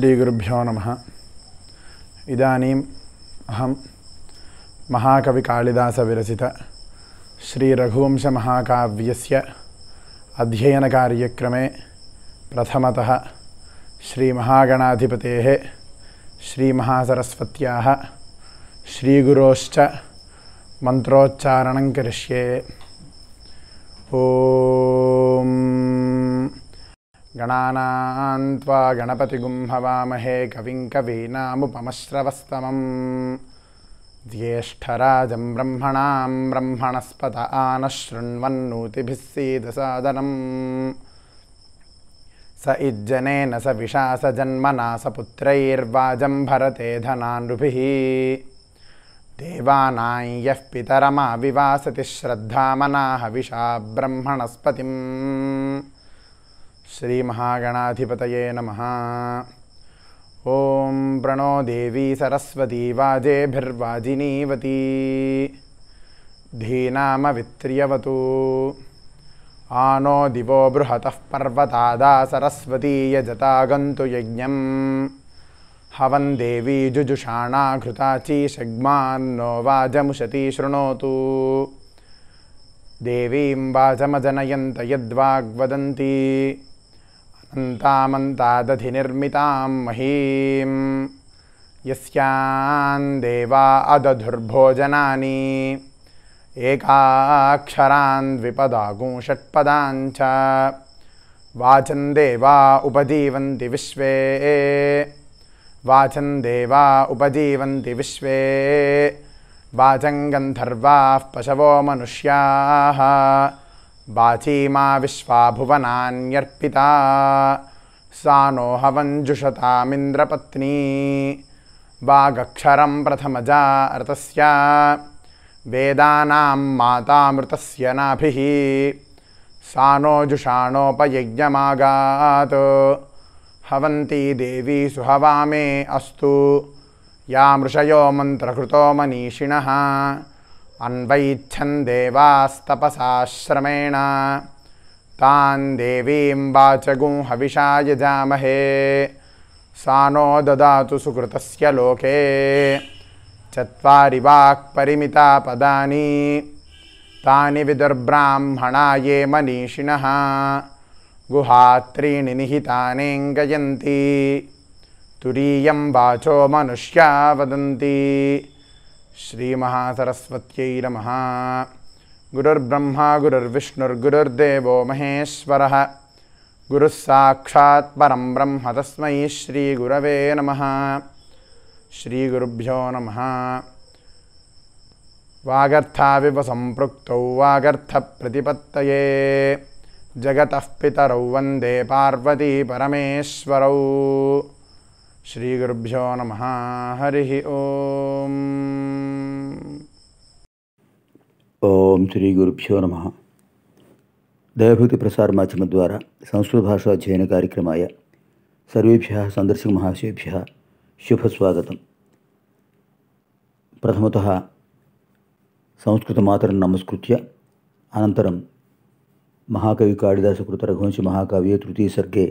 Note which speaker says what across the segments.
Speaker 1: श्रीगुरुभ्यो नमः इदानीम् अहं महाकविकालिदासविरचित श्रीरघुवंशमहाकाव्यस्य अध्ययनकार्यक्रमे प्रथमतः श्रीमहागणाधिपतेः श्रीमहासरस्वत्याः श्रीगुरोश्च मन्त्रोच्चारणं करिष्ये ॐ गणानां त्वा गणपतिगुं हवामहे कविं कवीनामुपमश्रवस्तमम् ज्येष्ठराजं ब्रह्मणां ब्रह्मणस्पत आनः शृण्वन्नूतिभिः सीदसादनम् स इज्जनेन स विशा स जन्मना स पुत्रैर्वाजं भरते धनानृभिः देवानां यः पितरमा विवासति श्रद्धामना हविषा ब्रह्मणस्पतिम् श्रीमहागणाधिपतये नमः ॐ प्रणो देवी सरस्वती वाजेभिर्वाजिनीवती धीनामवित्र्यवतु आनो दिवो बृहतः पर्वतादा सरस्वती यजतागन्तु यज्ञम् हवन् देवी जुजुषाणा घृताचीषग्मान्नो वाजमुशती शृणोतु देवीं वाचमजनयन्त यद्वाग्वदन्ति अनन्तामन्तादधिनिर्मितां महीं यस्यां देवा अदधुर्भोजनानि एकाक्षरान् द्विपदागुं षट्पदाञ्च वाचं देवा उपजीवन्ति विश्वे वाचं देवा उपजीवन्ति विश्वे वाचं गन्धर्वाः पशवो मनुष्याः वाचीमा विश्वा भुवनान्यर्पिता सा नो हवञ्जुषतामिन्द्रपत्नी वागक्षरं प्रथमजा ऋतस्य वेदानां मातामृतस्य नाभिः सा नो जुषाणोपयज्ञमागात् हवन्ती देवी सुहवामे अस्तु या मृषयो मन्त्रकृतो मनीषिणः अन्वैच्छन् देवास्तपसाश्रमेण तान् देवीं वाचगुं हविषा यजामहे सा नो ददातु सुकृतस्य लोके चत्वारि वाक्परिमिता पदानि तानि विदुर्ब्राह्मणा ये मनीषिणः गुहात्रीणि निहितानेङ्गयन्ति तुरीयं वाचो मनुष्या वदन्ति श्रीमहासरस्वत्यै नमः गुरुर्ब्रह्मा गुरुर्विष्णुर्गुरुर्देवो महेश्वरः गुरुः साक्षात् परं ब्रह्म तस्मै श्रीगुरवे नमः श्रीगुरुभ्यो नमः वागर्थाविव सम्पृक्तौ वागर्थप्रतिपत्तये जगतः पितरौ वन्दे पार्वती परमेश्वरौ श्रीगुरुभ्यो नमः हरिः ॐ
Speaker 2: ఓం శ్రీ గురుభ్యో నమ దైవభక్తి ప్రసార మాధ్యమం ద్వారా సంస్కృత భాషా అధ్యయన కార్యక్రమాయ సర్వేభ్య సందర్శక మహాశేభ్య శుభస్వాగతం ప్రథమత సంస్కృతమాతరం నమస్కృత్య అనంతరం మహాకవి కాళిదాసకృత రఘువంశ మహాకావ్యే తృతీయ సర్గే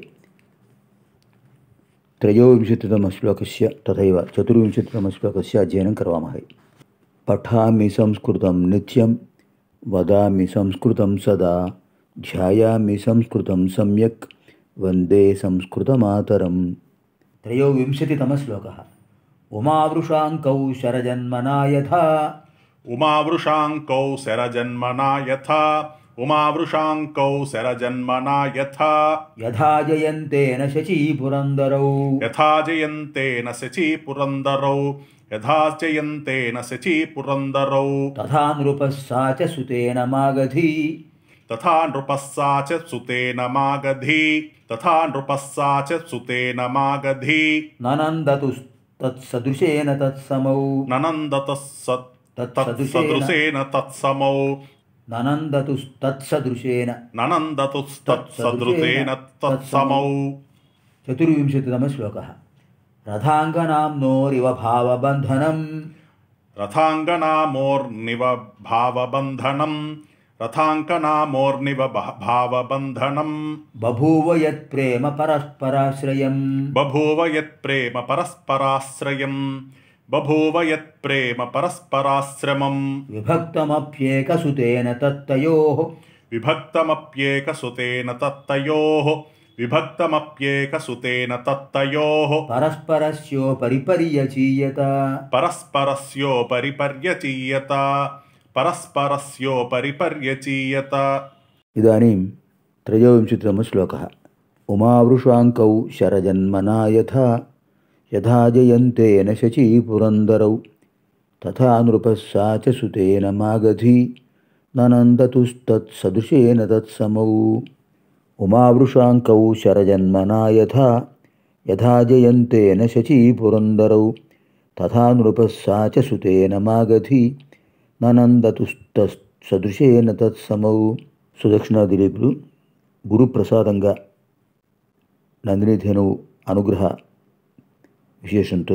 Speaker 2: त्रयोविंशतितमश्लोकस्य तथैव चतुर्विंशतितमश्लोकस्य अध्ययनं करवामहे पठामि संस्कृतं नित्यं वदामि संस्कृतं सदा ध्यायामि संस्कृतं सम्यक् वन्दे संस्कृतमातरम् त्रयोविंशतितमश्लोकः उमावृषाङ्कौ शरजन्मना यथा
Speaker 3: उमावृषाङ्कौ शरजन्मना यथा उमावृषाङ्कौ शरजन्मना यथा
Speaker 2: यथा जयन्तेन शचीपुरन्दरौ
Speaker 3: यथा जयन्तेन शची पुरन्दरौ यथा जयन्तेन शची पुरन्दरौ
Speaker 2: तथा नृपः सा च सुतेन मागधी
Speaker 3: तथा नृपः सा च सुतेन मागधी तथा नृपः सा च सुतेन मागधी
Speaker 2: ननन्दतु तत्सदृशेन तत्समौ
Speaker 3: ननन्दतः स
Speaker 2: तत्सदृशेन
Speaker 3: तत्सदृशेन तत्समौ
Speaker 2: ननन्दतु तत्सदृशेन
Speaker 3: ननन्दतुस्तत्सदृशेन तत्समौ
Speaker 2: चतुर्विंशतितमश्लोकः रथाङ्गनाम्नोरिव भावबन्धनं
Speaker 3: रथाङ्गनामोर्निव भावबन्धनं రథాంకనామోర్నివ భ- భావబంధనం
Speaker 2: బభూవ యత్ప్రేమ పరస్పరాశ్రయం
Speaker 3: బభూవ యత్ప్రేమ పరస్పరాశ్రయం బభూవ యత్ప్రేమ పరస్పరాశ్రమం
Speaker 2: విభక్తమప్యేకసుతేన తత్తయోః
Speaker 3: విభక్తమప్యేకసుతేన తత్తయోః విభక్తమప్యేకసుతేన తత్తయోః
Speaker 2: పరస్పరస్యోపరి పర్యచీయత
Speaker 3: పరస్పరస్యోపరి పర్యచీయత పరస్పరస్యోపరి పర్యచీయత
Speaker 2: ఇదాनीं त्रयोविंशतितमः श्लोकः उमावृषाङ्कौ शरजन्मना यथा यथा जयन्तेन शचीपुरन्दरौ तथा नृपः सा च सुतेन मागधी ननन्दतुस्तत्सदृशेन तत्समौ उमावृषाङ्कौ शरजन्मना यथा यथा जयन्तेन शचीपुरन्दरौ तथा नृपः सा च सुतेन मागधी ననందతుస్తసదృశేన తత్సమౌ సుదక్షిణ దిలీపులు గురుప్రసాదంగా నందినీధేనువు అనుగ్రహ విశేషంతో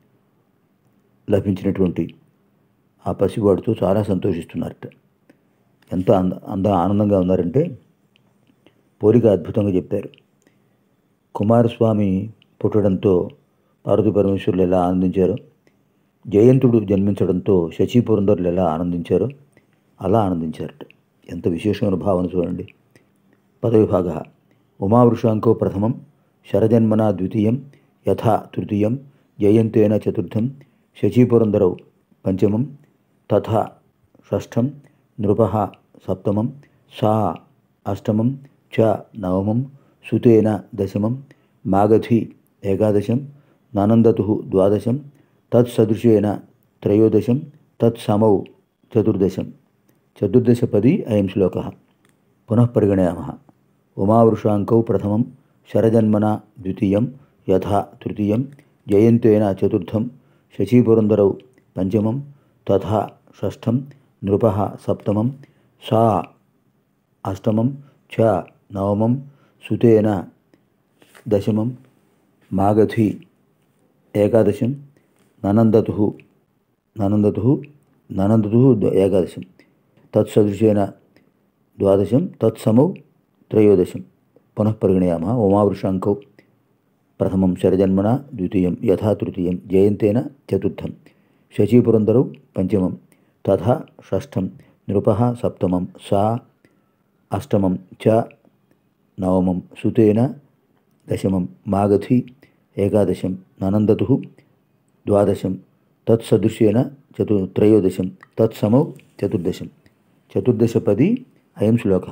Speaker 2: లభించినటువంటి ఆ పసివాడితో చాలా సంతోషిస్తున్నారట ఎంత అంద అంద ఆనందంగా ఉన్నారంటే పోలిక అద్భుతంగా చెప్పారు కుమారస్వామి పుట్టడంతో పార్వతీ పరమేశ్వరులు ఎలా ఆనందించారో జయంతుడు జన్మించడంతో శశిపురంధరులు ఎలా ఆనందించారో అలా ఆనందించారట ఎంత విశేషమైన భావన చూడండి పదవిభాగ ఉమావృషాంకో ప్రథమం శరజన్మనా ద్వితీయం యథా తృతీయం జయంతేన చతుర్థం శశిపురంధరౌ పంచమం తథా షష్ఠం నృప సప్తమం సా అష్టమం చ నవమం సుతేన దశమం మాగధి ఏకాదశం ననందతు ద్వాదశం తత్సదృశేన త్రయోదశం తత్సమౌ చతుర్దశం చతుర్దశపది అయం శ్లోక పునః పరిగణయామः ఉమావృషాంకౌ ప్రథమం శరజన్మన ద్వితీయం యథా తృతీయం జయంతేన చతుర్థం శశీపురందరౌ పంచమం తథా షష్ఠం నృప సప్తమం సా అష్టమం చ నవమం సుతేన దశమం మాగధి ఏకాదశం ననందతు ననందతు ననందతు ఏకాదశం తత్సదృశేన ద్వాదశం తత్సమౌ త్రయోదశం పునః పరిగణయామः ఉమావృషాంకౌ ప్రథమం శరజన్మన ద్వితీయం యథా తృతీయం జయంతేన చతుర్థం శశీపురందరౌ పంచమం తథా షష్ఠం నృప సప్తమం సా అష్టమం చ నవమం సుతేన దశమం మాగధి ఏకాదశం ననందతు ద్వాదశం తత్సదృశ్యేన చతు త్రయోదశం తత్సమౌ చతుర్దశం చతుర్దశపది అయం శ్లోక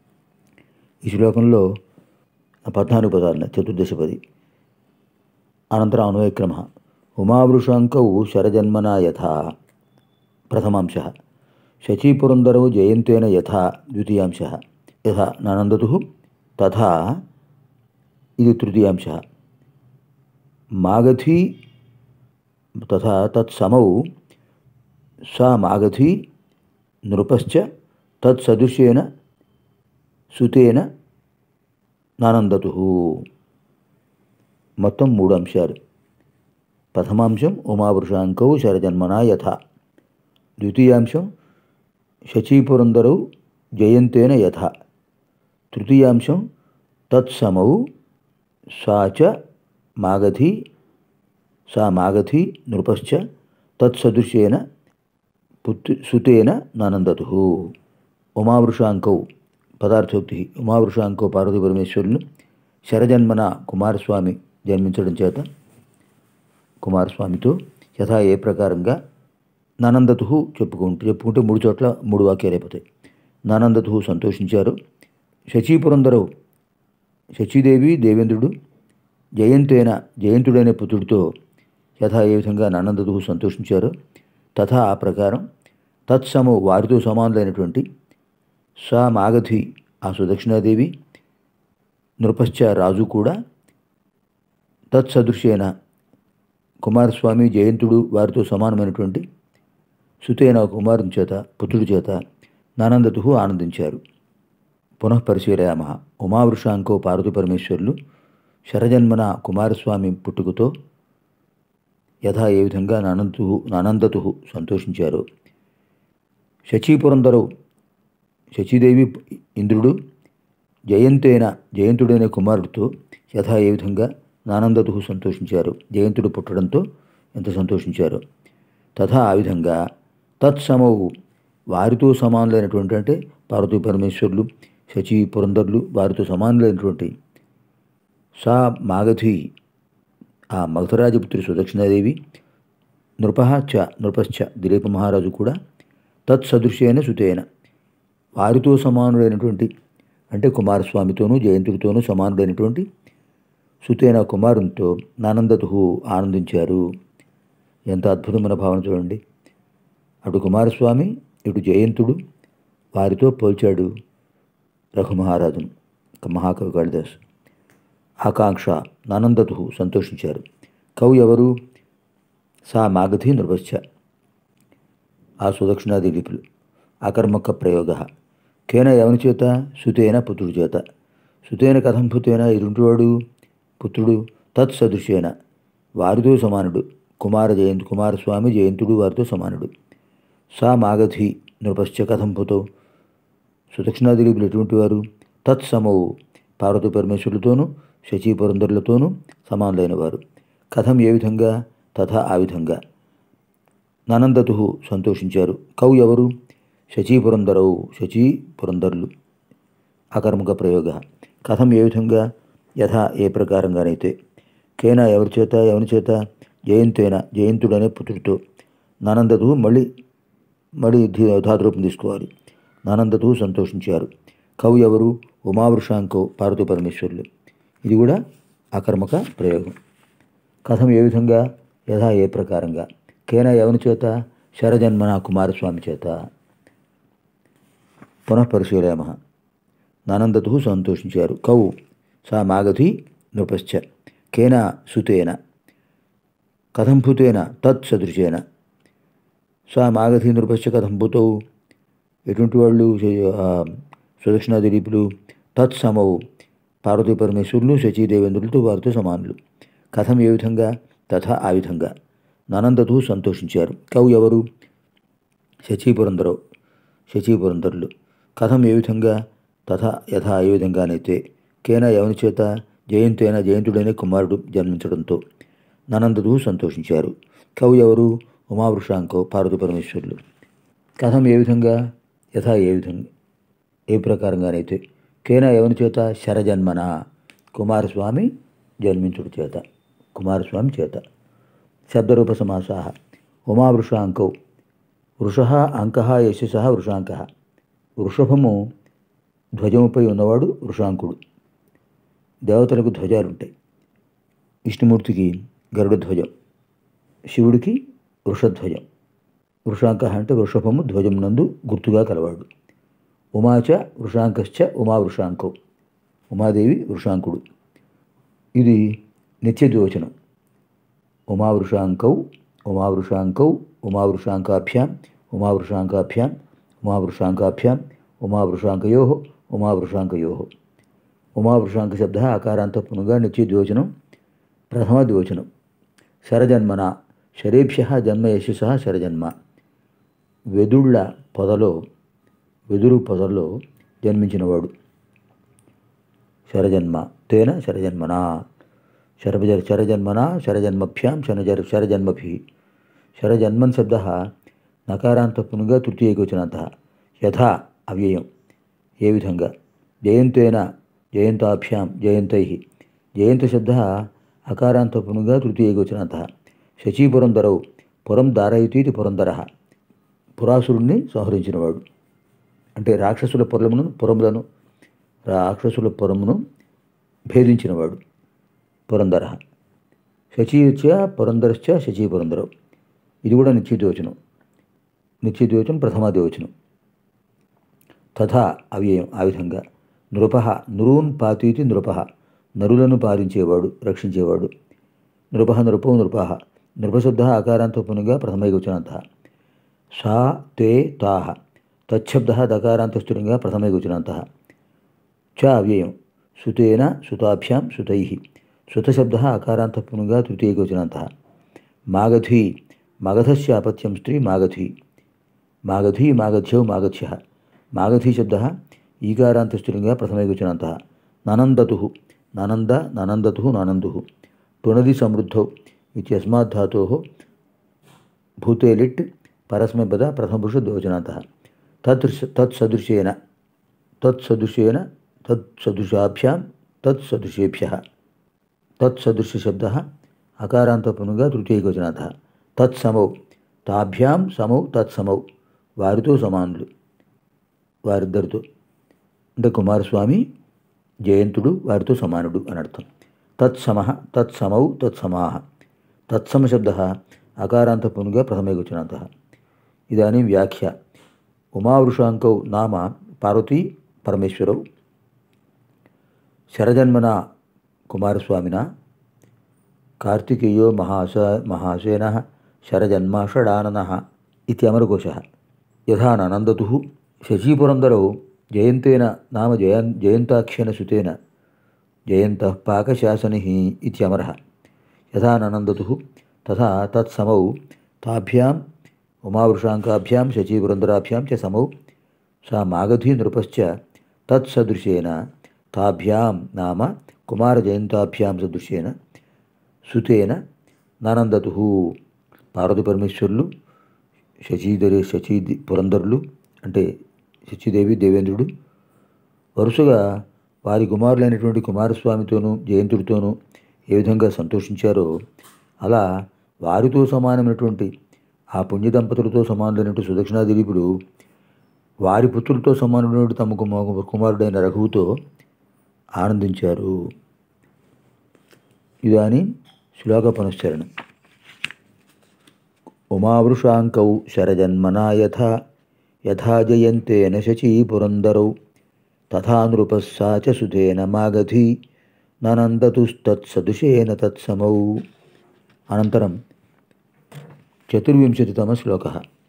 Speaker 2: ఈ శ్లోకంలో పద్నాలుగు పదాలు చతుర్దశపది అనంతరం అన్వయక్రమ ఉమావృషాంకౌ శరజన్మనా యథా ప్రథమాంశ శచీపురందరౌ జయంతేన యథా ద్వితీయాంశ యథా ననందతు తథా ఇది తృతీయాంశ మాగధీ తథా తత్సమౌ సా మాగధీ నృపశ్చ తత్సదృశ్యేన సుతేన నానందతు మొత్తం మూడు అంశాలు ప్రథమాంశం ఉమావృషాంకౌ శరజన్మనా యథా ద్వితీయాంశం శచీపురందరౌ జయంతేన యథా తృతీయాంశం తత్సమౌ సా చ మాగధీ సా మాగధీ నృపశ్చ తత్సదృశ్యేన పుత్రి సుతేన నానందతు ఉమావృషాంకౌ పదార్థోక్తి ఉమావృషాంకో పార్వతీ పరమేశ్వరులు శరజన్మన కుమారస్వామి జన్మించడం చేత కుమారస్వామితో యథా ఏ ప్రకారంగా నానందతు చెప్పుకుంటూ చెప్పుకుంటే మూడు చోట్ల మూడు వాక్యాలు అయిపోతాయి నానందతు సంతోషించారు శచీపురందరవు శచీదేవి దేవేంద్రుడు జయంతేన జయంతుడనే పుత్రుడితో యథా ఏ విధంగా నానందతు సంతోషించారో తథా ఆ ప్రకారం తత్సము వారితో సమానులైనటువంటి సా మాగధి ఆ సుదక్షిణాదేవి నృపశ్చ రాజు కూడా తత్సదృశ్యైన కుమారస్వామి జయంతుడు వారితో సమానమైనటువంటి సుతైన కుమారుని చేత పుత్రుడి చేత నానందతు ఆనందించారు పునః పరిశీలయామ ఉమావృషాంకో పార్వతీ పరమేశ్వరులు శరజన్మన కుమారస్వామి పుట్టుకతో యథా ఏ విధంగా నానంతు నానందతు సంతోషించారు శచీపురందరూ శచీదేవి ఇంద్రుడు జయంతైన జయంతుడైన కుమారుడితో యథా ఏ విధంగా నానందతు సంతోషించారు జయంతుడు పుట్టడంతో ఎంత సంతోషించారు తథా ఆ విధంగా తత్సమవు వారితో సమానులైనటువంటి అంటే పార్వతీ పరమేశ్వరులు శచి పురంధరులు వారితో సమానులైనటువంటి సా మాగధి ఆ మగధరాజపుత్రి సుదక్షిణాదేవి నృప చ నృపశ్చ దిలీప మహారాజు కూడా తత్సదృశ్యైన సుతేన వారితో సమానుడైనటువంటి అంటే కుమారస్వామితోనూ జయంతుడితోనూ సమానుడైనటువంటి సుతేన కుమారునితో నానందతు ఆనందించారు ఎంత అద్భుతమైన భావన చూడండి అటు కుమారస్వామి ఇటు జయంతుడు వారితో పోల్చాడు రఘుమహారాజును మహాకవి కాళిదాస్ ఆకాంక్ష నానందతు సంతోషించారు కవి ఎవరు సా మాగధి నృపశ్చ ఆ సుదక్షిణాది లిపులు అకర్మక ప్రయోగ కేన ఎవని చేత సుతేన పుత్రుడి చేత సుతేన కథం పుతేన ఇరుంటివాడు పుత్రుడు తత్సదృశ్యేన వారితో సమానుడు కుమార జయంతు కుమారస్వామి జయంతుడు వారితో సమానుడు సా మాగధి నృపశ్చ కథం పుతో సుదక్షిణాది లిపులు ఎటువంటి వారు తత్సమవు పార్వతీ పరమేశ్వరులతోనూ శచీ పురంధరులతోనూ సమానులైన వారు కథం ఏ విధంగా తథా ఆ విధంగా నానందతు సంతోషించారు కవు ఎవరు శచీ పురంధరవు శచీ పురంధరులు అకర్మక ప్రయోగ కథం ఏ విధంగా యథా ఏ ప్రకారంగానైతే కేనా ఎవరి చేత ఎవరి చేత జయంతేన జయంతుడనే పుత్రుడితో నానందతు మళ్ళీ మళ్ళీ ధీ- ధాతురూపం తీసుకోవాలి నానందతు సంతోషించారు కవి ఎవరు ఉమావృషాంకో పార్వతీ పరమేశ్వరులు ఇది కూడా అకర్మక ప్రయోగం కథం ఏ విధంగా యథా ఏ ప్రకారంగా కేన ఎవని చేత శరజన్మన కుమారస్వామి చేత పునః పరిశీలయామ నానందతు సంతోషించారు కౌ సా మాగధి నృపశ్చ కేన సుతేన కథం భూతేన తత్సదృశేన సా మాగధి నృపశ్చ కథం భూతౌ ఎటువంటి వాళ్ళు ఆ, సుదక్షిణా దిలీపులు తత్సమవు పార్వతీ పరమేశ్వరులు శచీదేవేంద్రులతో వారితో సమానులు కథం ఏ విధంగా తథా ఆ విధంగా నానందతు సంతోషించారు కవు ఎవరు శచీపురందరవు శచీపురందరులు కథం ఏ విధంగా తథా యథా ఏ విధంగానైతే కేన ఎవని చేత జయంతైన జయంతుడైన కుమారుడు జన్మించడంతో నానందతు సంతోషించారు కవు ఎవరు ఉమావృషాంకో పార్వతీ పరమేశ్వరులు కథం ఏ విధంగా యథా ఏ విధంగా ఏ ప్రకారంగానైతే కేన ఎవని చేత శరజన్మన కుమారస్వామి జన్మించుడు చేత కుమారస్వామి చేత శబ్దరూప సమాసా ఉమావృషాంకౌ వృష అంక యశస వృషాంక వృషభము ధ్వజముపై ఉన్నవాడు వృషాంకుడు దేవతలకు ధ్వజాలుంటాయి విష్ణుమూర్తికి గరుడ ధ్వజం శివుడికి వృషధ్వజం వృషాంక అంటే వృషభము ధ్వజం నందు గుర్తుగా కలవాడు ఉమాచ వృషాంకశ్చ ఉమా వృషాంకౌ ఉమాదేవి వృషాంకుడు ఇది నిత్యద్యోచనం ఉమావృషాంకౌ ఉమావృషాంకౌ ఉమావృషాంకాభ్యాం ఉమావృషాంకాభ్యాం ఉమావృషాంకాభ్యాం ఉమావృషాంకయో ఉమావృషాంకయో ఉమావృషాంక శబ్ద ఆకారాంత పునుగా నిత్యద్యోచనం ప్రథమ ద్యోచనం శరజన్మన శరేభ్య జన్మ యశస శరజన్మ వెదుళ్ళ పొదలో వెదురు పొదల్లో జన్మించినవాడు శరజన్మ తేన శరజన్మన శరజ శరజన్మన శరజన్మభ్యాం శనజర శరజన్మభి శరజన్మన్ శబ్ద నకారాంత పునుగా తృతీయకోచనంత యథా అవ్యయం ఏ విధంగా జయంతేన జయంతాభ్యాం జయంతై జయంత శబ్ద అకారాంత పునుగా తృతీయకోచనంత శచీపురంధరౌ పురం దారయతీతి పురంధర పురాసురుణ్ణి సంహరించినవాడు అంటే రాక్షసుల పురమును పురములను రాక్షసుల పురమును భేదించినవాడు పురంధర శచీచ పురంధరశ్చ శచీ పురంధరవు ఇది కూడా నిత్యద్యోచనం నిత్యద్యోచనం ప్రథమాద్యోచనం తథా అవ్యయం ఆ విధంగా నృప నృన్ పాతీతి నృప నరులను పాలించేవాడు రక్షించేవాడు నృప నృపో నృప నృపశబ్ద ఆకారాంతో పునుగా ప్రథమైగోచనంత సా తే తాహ తచ్చబ్ద దకారాంతస్థురంగా ప్రథమైగోచనంత చ అవ్యయం సుతేన సుతాభ్యాం సుతై సుతశబ్ద అకారాంత పునుగా తృతీయగోచనంత మాగధీ మగధస్య అపత్యం స్త్రీ మాగధీ మాగధీ మాగధ్యౌ మాగధ్య మాగధీ శబ్ద ఈకారాంతస్త్రీలింగ ప్రథమైకవచనాంత ననందతు ననంద ననందతు ననందు పునది సమృద్ధౌ ఇత్యస్మాత్ ధాతో భూతే లిట్ పరస్మైపద ప్రథమపురుష ద్వచనాంత తదృశ తత్సదృశేన తత్సదృశేన తత్సదృశాభ్యాం తత్సదృశేభ్య తత్సదృశశబ్ద అకారాంతపునుగా తృతీయకవచనాంత తత్సమౌ తాభ్యాం సమౌ తత్సమౌ వారితో సమానులు వారిద్దరితో అంటే కుమారస్వామి జయంతుడు వారితో సమానుడు అని అర్థం తత్సమ తత్సమౌ తత్సమాహ తత్సమ శబ్ద అకారాంతపునుగా ప్రథమైకవచనాంత ఇదాनीं వ్యాఖ్య ఉమావృషాంకౌ నామ పార్వతీ పరమేశ్వరౌ శరజన్మన కుమారస్వామిన కార్తికేయో మహాశ మహాసేన శరజన్మ షడానన ఇత్యమరకోశ యథా ననందతు శశీపురందరౌ జయంతేన నామ జయన్ జయంతాఖ్యేన సుతేన జయంత పాకశాసని ఇత్యమర యథా ననందతు తథా తత్సమౌ తాభ్యాం ఉమావృషాంకాభ్యాం శచీపురందరాభ్యాం చ సమౌ సా మాగధీ నృపశ్చ తత్సదృశేన తాభ్యాం నామ కుమారజయంతాభ్యాం సదృశ్యేన సుతేన ననందతు పార్వతి పరమేశ్వరులు శచీధరి శచీ పురంధరులు అంటే శచీదేవి దేవేంద్రుడు వరుసగా వారి కుమారులైనటువంటి కుమారస్వామితోనూ జయంతుడితోనూ ఏ విధంగా సంతోషించారో అలా వారితో సమానమైనటువంటి ఆ పుణ్య దంపతులతో సమానులైనటువంటి సుదక్షిణాదిలీపుడు వారి పుత్రులతో సమానమైనటువంటి తమ కుమ- కుమారుడైన రఘువుతో ఆనందించారు ఇదాని శ్లోక పునశ్చరణం ఉమావృషాంకౌ శరజన్మనా యథా యథా జయంతేన శచీ పురందరౌ తథా నృపः सा च సుతేన మాగధీ ననందతుస్తత్సదృశేన తత్సమౌ అనంతరం చతుర్వింశతితమ శ్లోక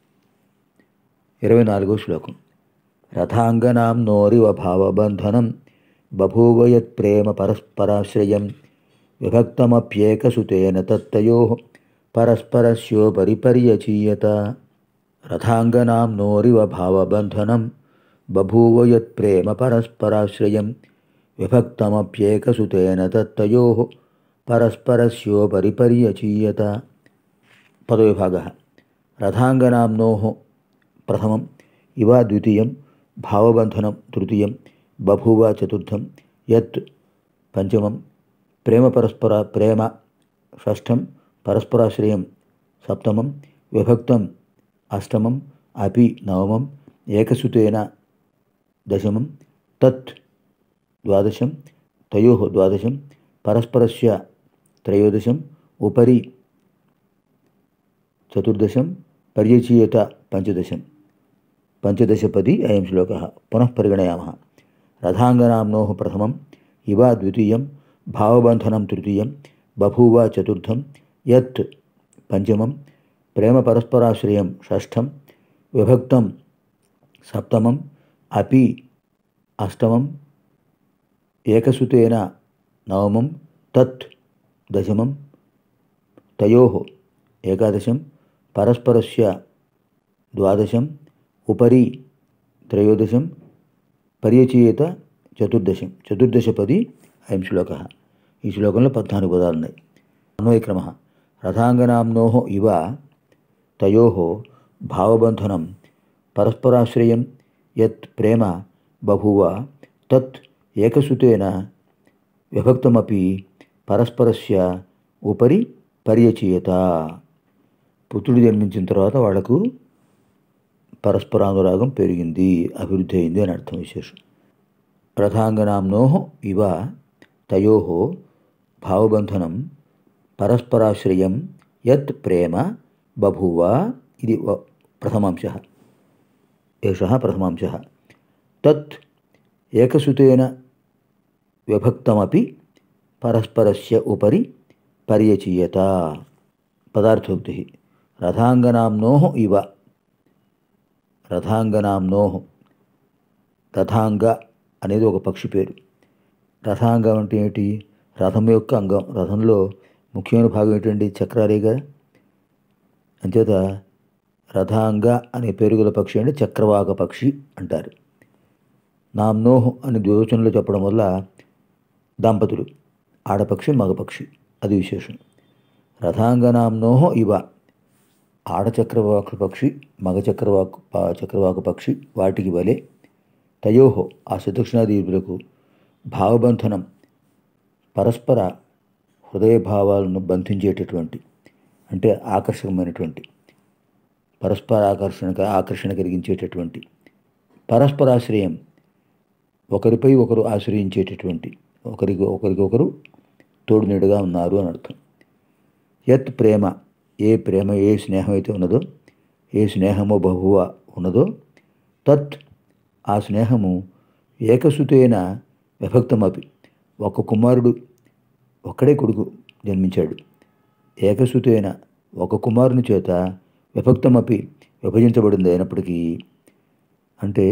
Speaker 2: ఇరవై నాలుగో శ్లోకం రథాంగనాం నోరివ భావబంధనం బభూవ యత్ప్రేమ పరస్పరాశ్రయం విభక్తమప్యేకసుతేన తత్తయో పరస్పరస్యోపరి పర్యచీయత రథాంగనాం నోరివ భావబంధనం బభూవ యత్ప్రేమ పరస్పరాశ్రయం విభక్తమప్యేకసుతేన తత్తయో పరస్పరస్యోపరి పర్యచీయత పదవిభాగ రథాంగనాంనో ప్రథమం ఇవ ద్వితీయం భావబంధనం తృతీయం బభూవ చతుర్థం యత్ పంచమం ప్రేమ పరస్పర ప్రేమ షష్ఠం పరస్పరాశ్రయం సప్తమం విభక్తం అష్టమం అపి నవమం ఏకసుతేన దశమం తత్ ద్వాదశం తయో ద్వాదశం పరస్పరస్య త్రయోదశం ఉపరి చతుర్దశం పర్యచీయత పంచదశం పంచదశపది అయం శ్లోక పునః పరిగణయామः రథాంగనాంనోः ప్రథమం ఇవ ద్వితీయం భావబంధనం తృతీయం బభూవ చతుర్థం యత్ పంచమం ప్రేమ పరస్పరాశ్రయం షష్ఠం విభక్తం సప్తమం అపి అష్టమం ఏకసుతేన నవమం తత్ దశమం తయో ఏకాదశం పరస్పరస్య ద్వాదశం ఉపరి త్రయోదశం పర్యచీయత చతుర్దశం చతుర్దశపది అయం శ్లోక ఈ శ్లోకంలో పద్నాలుగు పదాలు ఉన్నాయి అన్వయక్రమ రథాంగనాంనో ఇవ తయో భావబంధనం పరస్పరాశ్రయం యత్ ప్రేమ బభూవ తత్ ఏకసుతేన విభక్తమపి పరస్పరస్య ఉపరి పర్యచీయత పుత్రుడు జన్మించిన తర్వాత వాళ్లకు పరస్పరానురాగం పెరిగింది అభివృద్ధి అయింది అని అర్థం విశేషం రథాంగనాంనో ఇవ తయో భావబంధనం పరస్పరాశ్రయం యత్ ప్రేమ బభూవ ఇది వ- ప్రథమాంశ ఏష ప్రథమాంశ తత్ ఏకసుతేన విభక్తమపి పరస్పరస్య ఉపరి పర్యచీయత పదార్థోక్తి రథాంగనాంనో ఇవ రథాంగనాంనో రథాంగ అనేది ఒక పక్షి పేరు రథాంగం అంటే ఏంటి రథం యొక్క అంగం రథంలో ముఖ్యమైన భాగం ఏంటండి చక్రాలే కదా అంచేత రథాంగ అనే పేరు గల పక్షి అంటే చక్రవాక పక్షి అంటారు నామ్నోహ్ అని ద్వివచనంలో చెప్పడం వల్ల దంపతులు ఆడపక్షి మగపక్షి అది విశేషం రథాంగనామ్నోహ ఇవ ఆడ చక్రవాకు పక్షి మగ చక్రవాకు ప- చక్రవాకు పక్షి వాటికి వలె తయోహో ఆ సుదక్షిణాదీపులకు భావబంధనం పరస్పర హృదయ భావాలను బంధించేటటువంటి అంటే ఆకర్షకమైనటువంటి పరస్పర ఆకర్షణ ఆకర్షణ కలిగించేటటువంటి పరస్పరాశ్రయం ఒకరిపై ఒకరు ఆశ్రయించేటటువంటి ఒకరికి ఒకరికొకరు తోడునీడుగా ఉన్నారు అని అర్థం యత్ ప్రేమ ఏ ప్రేమ ఏ స్నేహం అయితే ఉన్నదో ఏ స్నేహమో బహువ ఉన్నదో తత్ ఆ స్నేహము ఏకసుతైన విభక్తమపి ఒక కుమారుడు ఒక్కడే కొడుకు జన్మించాడు ఏకసుతైన ఒక కుమారుని చేత విభక్తమపి విభజించబడింది అయినప్పటికీ అంటే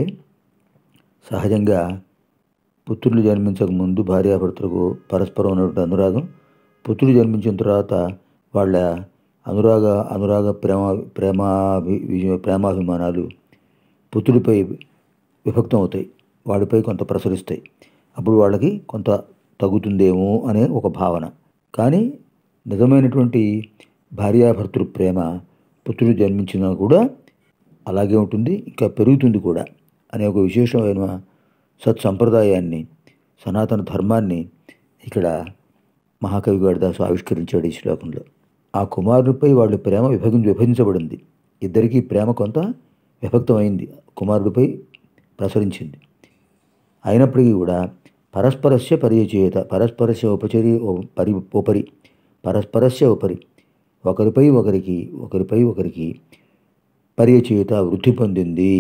Speaker 2: సహజంగా పుత్రులు జన్మించక ముందు భార్యాభర్తలకు పరస్పరం ఉన్నటువంటి అనురాగం పుత్రులు జన్మించిన తర్వాత వాళ్ళ అనురాగ అనురాగ ప్రేమ ప్రేమాభి ప్రేమాభిమానాలు పుత్రుడిపై విభక్తం అవుతాయి వాడిపై కొంత ప్రసరిస్తాయి అప్పుడు వాళ్ళకి కొంత తగ్గుతుందేమో అనే ఒక భావన కానీ నిజమైనటువంటి భార్యాభర్తృ ప్రేమ పుత్రుడు జన్మించినా కూడా అలాగే ఉంటుంది ఇంకా పెరుగుతుంది కూడా అనే ఒక విశేషమైన సత్సంప్రదాయాన్ని సనాతన ధర్మాన్ని ఇక్కడ మహాకవి గాడిదాసు ఆవిష్కరించాడు ఈ శ్లోకంలో ఆ కుమారుడిపై వాళ్ళ ప్రేమ విభజించ విభజించబడింది ఇద్దరికీ ప్రేమ కొంత విభక్తమైంది కుమారుడిపై ప్రసరించింది అయినప్పటికీ కూడా పరస్పరస్య పరిచయత పరస్పరస్య ఉపచరి పరి ఉపరి పరస్పరస్య ఉపరి ఒకరిపై ఒకరికి ఒకరిపై ఒకరికి పరిచయత వృద్ధి పొందింది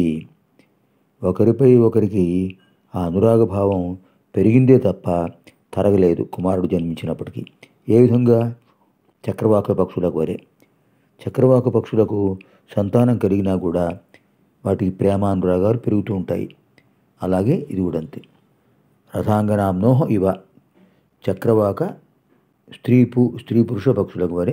Speaker 2: ఒకరిపై ఒకరికి ఆ అనురాగ భావం పెరిగిందే తప్ప తరగలేదు కుమారుడు జన్మించినప్పటికీ ఏ విధంగా చక్రవాక పక్షులకు వరే చక్రవాక పక్షులకు సంతానం కలిగినా కూడా వాటికి ప్రేమ అనురాగాలు పెరుగుతూ ఉంటాయి అలాగే ఇది కూడా అంతే రథాంగనాంనోహ ఇవ చక్రవాక స్త్రీ పు స్త్రీ పురుష పక్షులకు వరే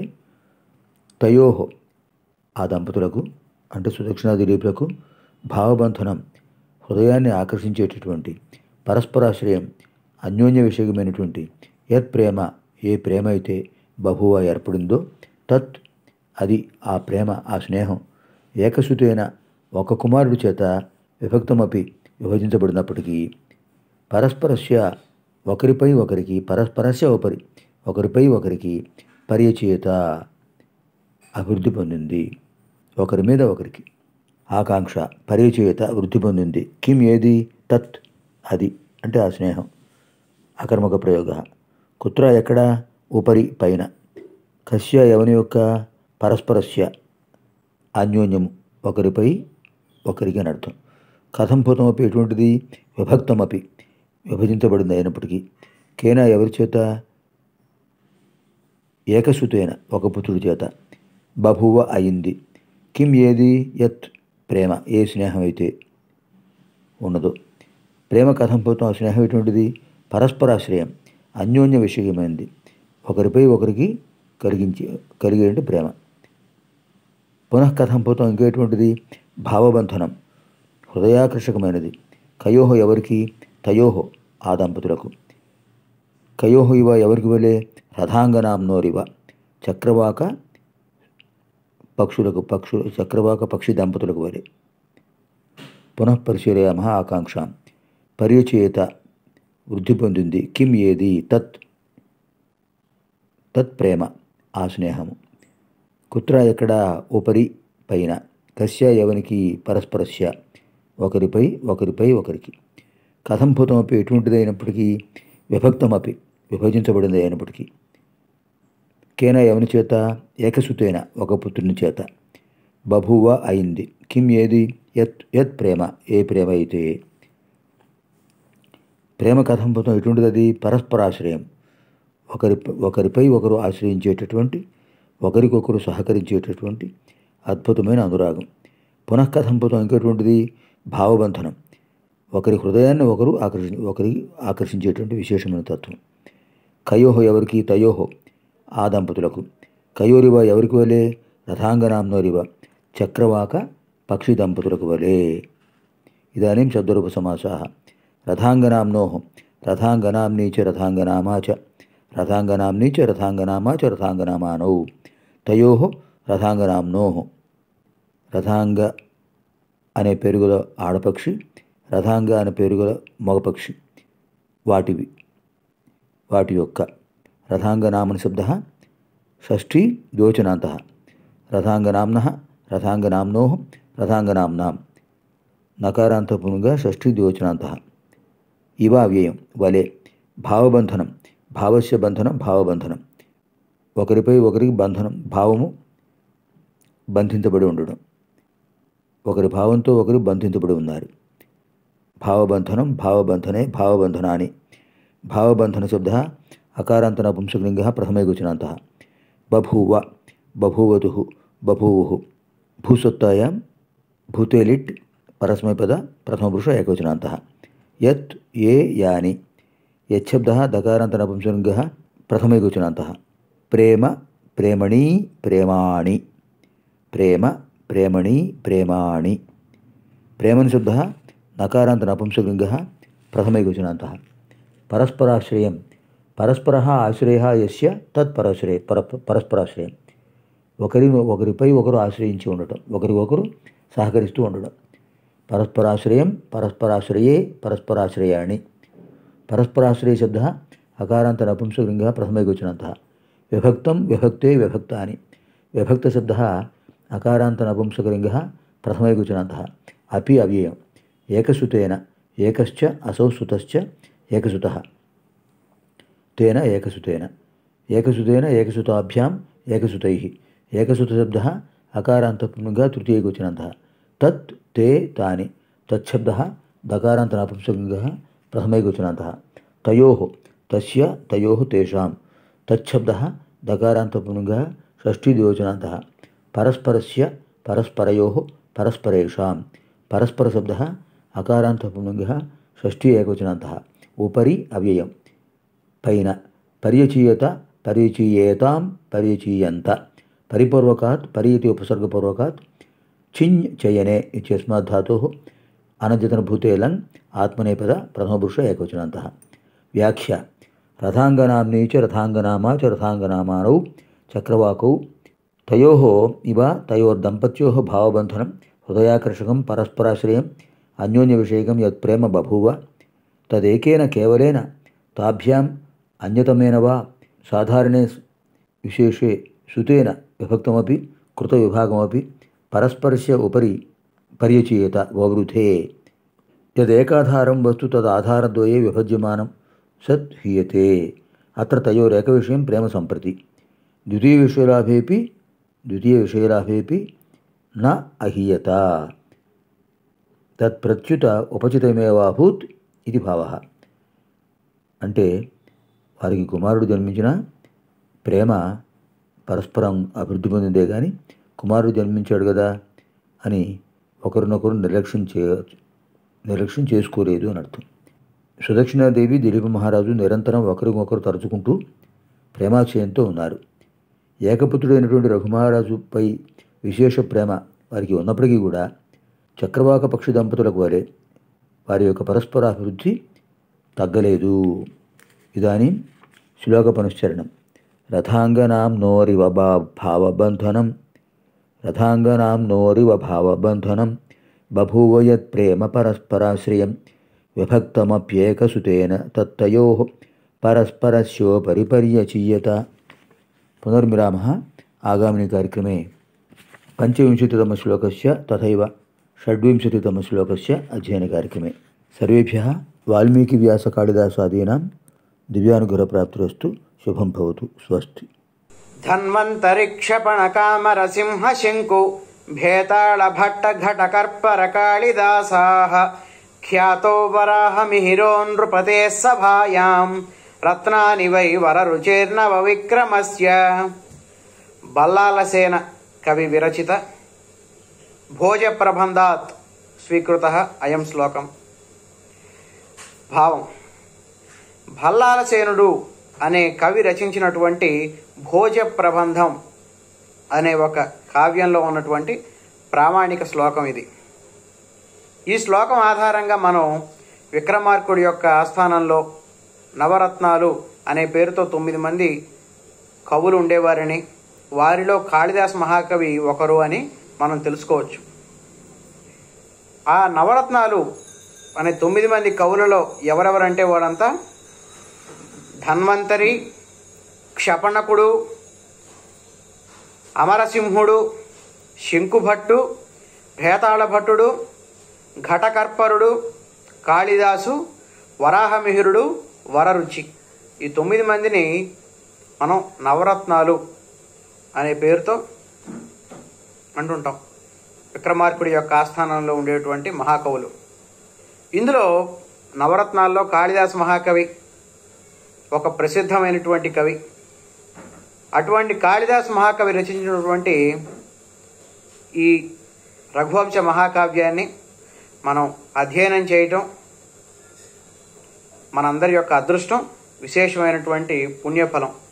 Speaker 2: తయోహో ఆ దంపతులకు అంటే సుదక్షిణ దిలీపులకు భావబంధనం హృదయాన్ని ఆకర్షించేటటువంటి పరస్పరాశ్రయం అన్యోన్య విషయమైనటువంటి యత్ ప్రేమ ఏ ప్రేమ అయితే బహువ ఏర్పడిందో తత్ అది ఆ ప్రేమ ఆ స్నేహం ఏకసుతైన ఒక కుమారుడి చేత విభక్తమపి విభజించబడినప్పటికీ పరస్పరస్య ఒకరిపై ఒకరికి పరస్పరస్య ఒకరి ఒకరిపై ఒకరికి పరిచయత అభివృద్ధి పొందింది ఒకరి మీద ఒకరికి ఆకాంక్ష పరిచయత వృద్ధి పొందింది కిం ఏది తత్ అది అంటే ఆ స్నేహం అకర్మక ప్రయోగ కుత్ర ఎక్కడ ఉపరి పైన కస్య ఎవని యొక్క పరస్పరస్య అన్యోన్యము ఒకరిపై ఒకరికి అని అర్థం కథం భూతమపి ఎటువంటిది విభక్తమపి విభజించబడింది అయినప్పటికీ కేనా ఎవరి చేత ఏకసుతైన ఒక పుత్రుడి చేత బభువ అయింది కిం ఏది యత్ ప్రేమ ఏ స్నేహం అయితే ఉన్నదో ప్రేమ కథం పోతాం ఆ స్నేహం ఎటువంటిది పరస్పరాశ్రయం అన్యోన్య విషయమైనది ఒకరిపై ఒకరికి కలిగించి కలిగే ప్రేమ పునః కథం పోతాం ఇంకేటువంటిది భావబంధనం హృదయాకర్షకమైనది కయోహో ఎవరికి తయోహో ఆ దంపతులకు కయోహో ఇవ ఎవరికి వలే రథాంగనాంనోరివ చక్రవాక పక్షులకు పక్షు చక్రవాక పక్షి దంపతులకు వలె పునః పరిశీలయామ ఆకాంక్ష పరిచయత వృద్ధి పొందింది కిం ఏది తత్ తత్ ప్రేమ ఆ స్నేహము కుత్ర ఎక్కడ ఉపరి పైన కస్య ఎవనికి పరస్పరస్య ఒకరిపై ఒకరిపై ఒకరికి కథం భూతమపి ఎటువంటిది అయినప్పటికీ విభక్తమపి విభజించబడింది అయినప్పటికీ కేన ఎవని చేత ఏకసుతైన ఒక పుత్రుని చేత బభువ అయింది కిం ఏది యత్ యత్ ప్రేమ ఏ ప్రేమ అయితే ప్రేమ కథంపతం ఎటువంటిది అది పరస్పరాశ్రయం ఒకరి ఒకరిపై ఒకరు ఆశ్రయించేటటువంటి ఒకరికొకరు సహకరించేటటువంటి అద్భుతమైన అనురాగం పునఃకథంపతం ఇంకెటువంటిది భావబంధనం ఒకరి హృదయాన్ని ఒకరు ఆకర్షి ఒకరి ఆకర్షించేటువంటి విశేషమైన తత్వం కయోహో ఎవరికి తయోహో ఆ దంపతులకు కయోరివ ఎవరికి వలే రథాంగనాంనోరివ చక్రవాక పక్షి దంపతులకు వలే ఇదానీం శబ్దరూప సమాసా రథాంగనామ్నో రథాంగనామ్నీ చ రథాంగనామా చ రథాంగనామ్నీ చ రథాంగనామా చ రథాంగనామానౌ తయో రథాంగనామ్నో రథాంగ అనే పేరుగల ఆడపక్షి రథాంగ అనే పేరుగల మగపక్షి వాటివి వాటి యొక్క రథాంగనామని శబ్ద షష్ఠీ ద్యోచనాంత రథాంగనామ్న రథాంగనామ్నో రథాంగనామ్నాం నకారాంతపునుగా షష్ఠీ ద్యోచనాంత ఇవ వ్యయం వలే భావబంధనం భావస్య బంధనం భావబంధనం ఒకరిపై ఒకరికి బంధనం భావము బంధించబడి ఉండడం ఒకరి భావంతో ఒకరు బంధించబడి ఉన్నారు భావబంధనం భావబంధనే భావబంధనాన్ని భావబంధన శబ్ద అకారాంత నపుంసకలింగ ప్రథమే గుచనాంత బభూవ బభూవతు బభూవు భూసత్తాయాం భూతేలిట్ పరస్మైపద ప్రథమపురుష ఏకవచనాంత యత్ ఏ యాని యచ్చబ్ద దకారాంత నపుంసకలింగ ప్రథమే గుచనాంత ప్రేమ ప్రేమణీ ప్రేమాణి ప్రేమ ప్రేమణి ప్రేమాణి ప్రేమని శబ్ద నకారాంత నపుంసకలింగ ప్రథమే గుచనాంత పరస్పరాశ్రయం పరస్పర ఆశ్రయ యస్య తత్పరాశ్రయ పర పరస్పరాశ్రయం ఒకరి ఒకరిపై ఒకరు ఆశ్రయించి ఉండటం ఒకరికొకరు సహకరిస్తూ ఉండడం పరస్పరాశ్రయం పరస్పరాశ్రయే పరస్పరాశ్రయాణి పరస్పరాశ్రయ శబ్ద అకారాంత నపుంసకలింగ ప్రథమే గుచనంత విభక్తం విభక్తే విభక్తాని విభక్త శబ్ద అకారాంత నపుంసకలింగ ప్రథమే గుచనంత అపి అవ్యయం ఏకసుతేన ఏకశ్చ అసౌ సుతశ్చ ఏకసుత తేన ఏకసుతేన ఏకసుతేన ఏకసుతాభ్యాం ఏకసుతై ఏకసుతశబ్ద అకారాంతపుంగా తృతీయగోచనంత తత్ తే తాని తచ్చబ్ద దకారాంత నపుంసకంగా ప్రథమైగోచనంత తయో తస్య తయో తేషాం తచ్చబ్ద దకారాంతపుంగా షష్ఠీద్యోచనంత పరస్పరస్య పరస్పరయో పరస్పరేషాం పరస్పరశబ్ద అకారాంతపుంగ షష్ఠీ ఏకవచనంత ఉపరి అవ్యయం పైన పర్యచీయత పర్యచీయేతాం పర్యచీయంత పరిపూర్వకాత్ పరీతి ఉపసర్గపూర్వకాత్ చిన్ చయనే ఇత్యస్మాత్ ధాతోः అనద్యతనభూతే లంగ్ ఆత్మనేపద ప్రథమపురుష ఏకవచనంత వ్యాఖ్య రథాంగనామ్నీ చ రథాంగనామా చ రథాంగనామానౌ చక్రవాకౌ తయోः ఇవ తయోర్దంపత్యోः భావబంధనం హృదయాకర్షకం పరస్పరాశ్రయం అన్యోన్యవిషయకం యత్ ప్రేమ బభూవ తదేకేన కేవలేన తాభ్యాం అన్యతమేన వా సాధారణే విశేషే సుతేన విభక్తమపి కృతవిభాగమపి పరస్పరస్య ఉపరి పర్యచీయత వవృధే యదేకాధారం వస్తు తదాధారద్వయే విభజ్యమానం సత్ హీయతే అత్ర తయోరేకవిషయం ప్రేమ సంప్రతి ద్వితీయవిషయలాభేపి ద్వితీయవిషయలాభేపి న అహీయత తత్ప్రత్యుత ఉపచితమేవాభూత్ ఇది భావ అంటే వారికి కుమారుడు జన్మించిన ప్రేమ పరస్పరం అభివృద్ధి పొందిందే కానీ కుమారుడు జన్మించాడు కదా అని ఒకరినొకరు నిర్లక్ష్యం చే నిర్లక్ష్యం చేసుకోలేదు అని అర్థం సుదక్షిణాదేవి దిలీప మహారాజు నిరంతరం ఒకరికొకరు తరుచుకుంటూ ప్రేమాశయంతో ఉన్నారు ఏకపుత్రుడైనటువంటి రఘుమహారాజుపై విశేష ప్రేమ వారికి ఉన్నప్పటికీ కూడా చక్రవాక పక్షి దంపతులకు వలె వారి యొక్క పరస్పర అభివృద్ధి తగ్గలేదు ఇదానీ శ్లోక పనుశ్చరణం రథాంగనాం నోరివ బా భావబంధనం రథాంగనాం నోరివ భావబంధనం బభూవ యత్ ప్రేమ పరస్పరాశ్రయం విభక్తమప్యేకసుతేన తత్తయో పరస్పరస్యోపరి పర్యచీయత పునర్మిరామ ఆగామిని కార్యక్రమే పంచవింశతితమశ్లోకस्य తథైవ షడ్వింశతితమశ్లోకस्य అధ్యయనకార్యక్రమే सर्वेभ्यः वाल्मीकिव्यासकालिदासादीनां दिव्यानुग्रहप्राप्तिरस्तु शुभं भवतु स्वस्ति
Speaker 1: धन्वन्तरिक्षपणकामरसिंहशङ्कु भेताळभट्टघटकर्परकाळिदासाः ख्यातो वराहमिहिरो नृपतेः सभायां रत्नानि वै वररुचेर्नवविक्रमस्य बल्लालसेन कविविरचित भोजप्रबन्धात् स्वीकृतः अयं श्लोकम् భావం భల్లాలసేనుడు అనే కవి రచించినటువంటి భోజ ప్రబంధం అనే ఒక కావ్యంలో ఉన్నటువంటి ప్రామాణిక శ్లోకం ఇది ఈ శ్లోకం ఆధారంగా మనం
Speaker 4: విక్రమార్కుడి యొక్క ఆస్థానంలో నవరత్నాలు అనే పేరుతో తొమ్మిది మంది కవులు ఉండేవారని వారిలో కాళిదాస్ మహాకవి ఒకరు అని మనం తెలుసుకోవచ్చు ఆ నవరత్నాలు అనే తొమ్మిది మంది కవులలో ఎవరెవరంటే వాడంతా ధన్వంతరి క్షపణకుడు అమరసింహుడు శంకుభట్టు భేతాళభట్టుడు ఘటకర్పరుడు కాళిదాసు వరాహమిహిరుడు వరరుచి ఈ తొమ్మిది మందిని మనం నవరత్నాలు అనే పేరుతో అంటుంటాం విక్రమార్కుడి యొక్క ఆస్థానంలో ఉండేటువంటి మహాకవులు ఇందులో నవరత్నాల్లో కాళిదాస్ మహాకవి ఒక ప్రసిద్ధమైనటువంటి కవి అటువంటి కాళిదాస్ మహాకవి రచించినటువంటి ఈ రఘువంశ మహాకావ్యాన్ని మనం అధ్యయనం చేయటం మనందరి యొక్క అదృష్టం విశేషమైనటువంటి పుణ్యఫలం